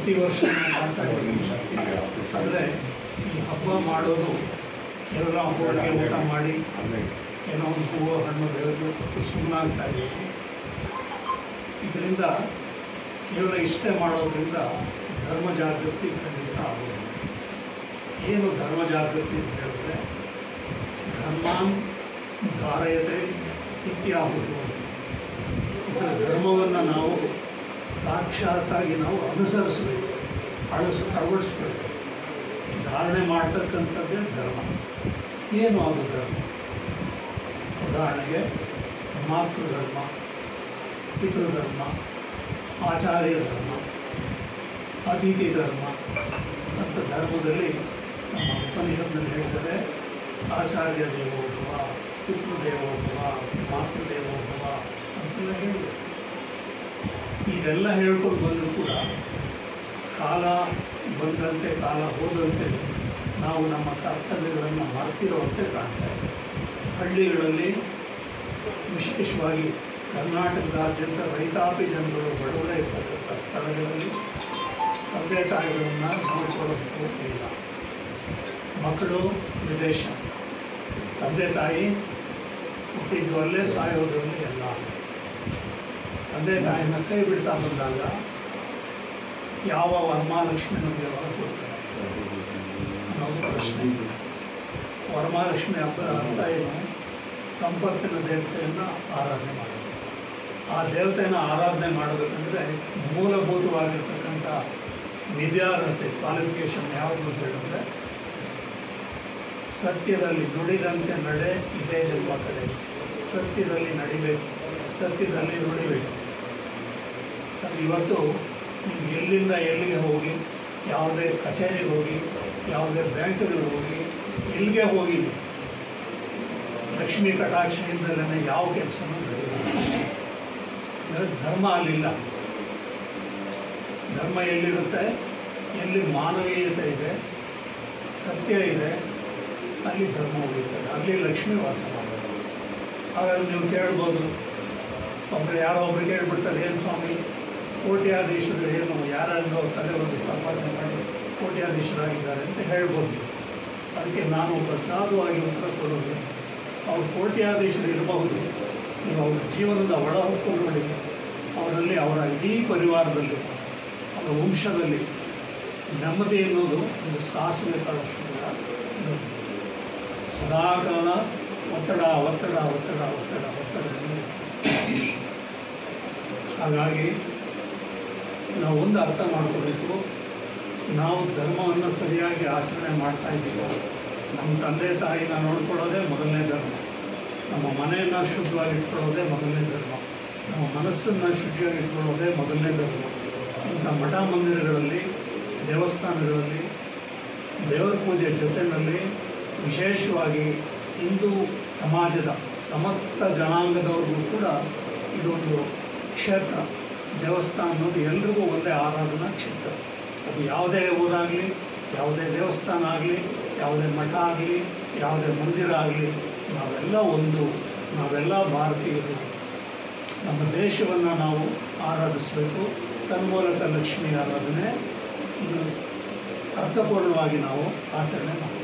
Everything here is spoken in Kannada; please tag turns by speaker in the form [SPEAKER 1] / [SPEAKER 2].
[SPEAKER 1] ಪ್ರತಿ ವರ್ಷ ನಾವು ಮಾಡ್ತಾ ಇದ್ದೀವಿ ಅಂದರೆ ಈ ಹಬ್ಬ ಮಾಡೋದು ಕೇವಲ ಹೋಳಿಗೆ ಊಟ ಮಾಡಿ ಏನೋ ಒಂದು ಹೂವು ಹಣ್ಣು ದೇವರಿಗೆ ಕೊಟ್ಟು ಸುಮ್ಮನಾಗ್ತಾ ಇದ್ದೀವಿ ಇದರಿಂದ ಕೇವಲ ಇಷ್ಟೇ ಮಾಡೋದ್ರಿಂದ ಧರ್ಮ ಜಾಗೃತಿ ಖಂಡಿತ ಆಗೋದಿಲ್ಲ ಏನು ಧರ್ಮ ಜಾಗೃತಿ ಅಂತ ಹೇಳಿದ್ರೆ ಧರ್ಮಾನ್ ಧಾರಯತೆ ಇತ್ಯಾಹುದು ಇದರ ಧರ್ಮವನ್ನು ನಾವು ಸಾಕ್ಷಾತ್ತಾಗಿ ನಾವು ಅನುಸರಿಸಬೇಕು ಅಳಿಸ್ ಅಳವಡಿಸ್ಬೇಕು ಧಾರಣೆ ಮಾಡ್ತಕ್ಕಂಥದ್ದೇ ಧರ್ಮ ಏನು ಅದು ಧರ್ಮ ಉದಾಹರಣೆಗೆ ಮಾತೃಧರ್ಮ ಪಿತೃಧರ್ಮ ಆಚಾರ್ಯ ಧರ್ಮ ಅತಿಥಿ ಧರ್ಮ ಅಂತ ಧರ್ಮದಲ್ಲಿ ನಮ್ಮ ಉಪನಿಷತ್ನಲ್ಲಿ ಹೇಳಿದರೆ ಆಚಾರ್ಯ ದೇವೋಭವ ಪಿತೃದೇವೋಭವ ಮಾತೃದೇವೋಭವ ಅಂತೆಲ್ಲ ಹೇಳಿದೆ ಇದೆಲ್ಲ ಹೇಳ್ಕೊಂಡು ಬಂದರೂ ಕೂಡ ಕಾಲ ಬಂದಂತೆ ಕಾಲ ಹೋದಂತೆ ನಾವು ನಮ್ಮ ಕರ್ತವ್ಯಗಳನ್ನು ಮರೆತಿರುವಂತೆ ಕಾಣ್ತಾ ಇದ್ದೀವಿ ಹಳ್ಳಿಗಳಲ್ಲಿ ವಿಶೇಷವಾಗಿ ಕರ್ನಾಟಕದಾದ್ಯಂತ ರೈತಾಪಿ ಜನಗಳು ಬಡವರೇ ಇರ್ತಕ್ಕಂಥ ಸ್ಥಳಗಳಲ್ಲಿ ತಂದೆ ತಾಯಿಗಳನ್ನು ನೋಡ್ಕೊಳ್ಳೋದು ಇಲ್ಲ ಮಕ್ಕಳು ವಿದೇಶ ತಂದೆ ತಾಯಿ ಹುಟ್ಟಿದ್ದು ಅಲ್ಲೇ ಸಾಯೋದ್ರಲ್ಲಿ ಎಲ್ಲ ತಂದೆ ತಾಯಿನ ಕೈ ಬಿಡ್ತಾ ಬಂದಾಗ ಯಾವ ವರಮಹಾಲಕ್ಷ್ಮಿ ನಮಗೆ ಹೊರ ಕೊಡ್ತಾರೆ ಅನ್ನೋದು ಪ್ರಶ್ನೆ ವರಮಹಾಲಕ್ಷ್ಮಿ ಹಬ್ಬದ ಅರ್ಥ ಏನು ಸಂಪತ್ತಿನ ದೇವತೆಯನ್ನು ಆರಾಧನೆ ಮಾಡೋದು ಆ ದೇವತೆಯನ್ನು ಆರಾಧನೆ ಮಾಡಬೇಕಂದ್ರೆ ಮೂಲಭೂತವಾಗಿರ್ತಕ್ಕಂಥ ವಿದ್ಯಾರ್ಹತೆ ಕ್ವಾಲಿಫಿಕೇಷನ್ ಯಾವುದು ಅಂತ ಹೇಳಿದ್ರೆ ಸತ್ಯದಲ್ಲಿ ನುಡಿದಂತೆ ನಡೆ ಇದೇ ಜನ್ಮ ಕಡೆ ಸತ್ಯದಲ್ಲಿ ನಡಿಬೇಕು ಸತ್ಯದಲ್ಲಿ ನುಡಿಬೇಕು ಅದು ಇವತ್ತು ನೀವು ಎಲ್ಲಿಂದ ಎಲ್ಲಿಗೆ ಹೋಗಿ ಯಾವುದೇ ಕಚೇರಿಗೆ ಹೋಗಿ ಯಾವುದೇ ಬ್ಯಾಂಕ್ಗಳಿಗೆ ಹೋಗಿ ಎಲ್ಲಿಗೆ ಹೋಗಿ ನೀವು ಲಕ್ಷ್ಮೀ ಕಟಾಕ್ಷ ಇಲ್ದಲೇ ಯಾವ ಕೆಲಸನೂ ನಡೆಯೋದಿಲ್ಲ ಅಂದರೆ ಧರ್ಮ ಅಲ್ಲಿಲ್ಲ ಧರ್ಮ ಎಲ್ಲಿರುತ್ತೆ ಎಲ್ಲಿ ಮಾನವೀಯತೆ ಇದೆ ಸತ್ಯ ಇದೆ ಅಲ್ಲಿ ಧರ್ಮ ಉಳಿತದೆ ಅಲ್ಲಿ ಲಕ್ಷ್ಮೀ ವಾಸ ಮಾಡೋದು ಹಾಗಾದ್ರೆ ನೀವು ಕೇಳ್ಬೋದು ಒಬ್ಬರು ಯಾರೋ ಒಬ್ರು ಕೇಳ್ಬಿಡ್ತಾರೆ ಏನು ಸ್ವಾಮಿ ಕೋಟ್ಯಾಧೀಶರು ಏನು ಯಾರನ್ನೋ ತಲೆ ಹೋಗಿ ಸಂಪಾದನೆ ಮಾಡಿ ಕೋಟ್ಯಾಧೀಶರಾಗಿದ್ದಾರೆ ಅಂತ ಹೇಳ್ಬೋದು ನೀವು ಅದಕ್ಕೆ ನಾನು ಪ್ರಸಾದವಾಗಿ ಉತ್ತರ ಕೊಡೋದು ಅವ್ರು ಕೋಟ್ಯಾಧೀಶರು ಇರಬಹುದು ನೀವು ಅವ್ರ ಜೀವನದ ಒಳ ಹೊಕ್ಕು ನೋಡಿ ಅವರಲ್ಲಿ ಅವರ ಇಡೀ ಪರಿವಾರದಲ್ಲಿ ಅವರ ವಂಶದಲ್ಲಿ ನೆಮ್ಮದಿ ಎನ್ನುವುದು ಒಂದು ಸಾಸಿವೆ ಕಾಳಷ್ಟು ಕೂಡ ಇರೋದು ಸದಾಕಾಲ ಒತ್ತಡ ಒತ್ತಡ ಒತ್ತಡ ಒತ್ತಡ ಒತ್ತಡದಲ್ಲಿ ಹಾಗಾಗಿ ನಾವು ಒಂದು ಅರ್ಥ ಮಾಡ್ಕೋಬೇಕು ನಾವು ಧರ್ಮವನ್ನು ಸರಿಯಾಗಿ ಆಚರಣೆ ಮಾಡ್ತಾ ಇದ್ದೀವೋ ನಮ್ಮ ತಂದೆ ತಾಯಿನ ನೋಡ್ಕೊಳ್ಳೋದೇ ಮೊದಲನೇ ಧರ್ಮ ನಮ್ಮ ಮನೆಯನ್ನು ಶುದ್ಧವಾಗಿ ಇಟ್ಕೊಳ್ಳೋದೇ ಮೊದಲನೇ ಧರ್ಮ ನಮ್ಮ ಮನಸ್ಸನ್ನು ಶುಚಿಯಾಗಿ ಇಟ್ಕೊಳ್ಳೋದೇ ಮೊದಲನೇ ಧರ್ಮ ಇಂಥ ಮಠ ಮಂದಿರಗಳಲ್ಲಿ ದೇವಸ್ಥಾನಗಳಲ್ಲಿ ದೇವರ ಪೂಜೆ ಜೊತೆಯಲ್ಲಿ ವಿಶೇಷವಾಗಿ ಹಿಂದೂ ಸಮಾಜದ ಸಮಸ್ತ ಜನಾಂಗದವ್ರಿಗೂ ಕೂಡ ಇದೊಂದು ಕ್ಷೇತ್ರ ದೇವಸ್ಥಾನ ಅನ್ನೋದು ಎಲ್ರಿಗೂ ಒಂದೇ ಆರಾಧನಾ ಕ್ಷೇತ್ರ ಅದು ಯಾವುದೇ ಊರಾಗಲಿ ಯಾವುದೇ ದೇವಸ್ಥಾನ ಆಗಲಿ ಯಾವುದೇ ಮಠ ಆಗಲಿ ಯಾವುದೇ ಮಂದಿರ ಆಗಲಿ ನಾವೆಲ್ಲ ಒಂದು ನಾವೆಲ್ಲ ಭಾರತೀಯರು ನಮ್ಮ ದೇಶವನ್ನು ನಾವು ಆರಾಧಿಸಬೇಕು ತನ್ಮೂಲಕ ಲಕ್ಷ್ಮೀ ಆರಾಧನೆ ಇನ್ನು ಅರ್ಥಪೂರ್ಣವಾಗಿ ನಾವು ಆಚರಣೆ ಮಾಡಬೇಕು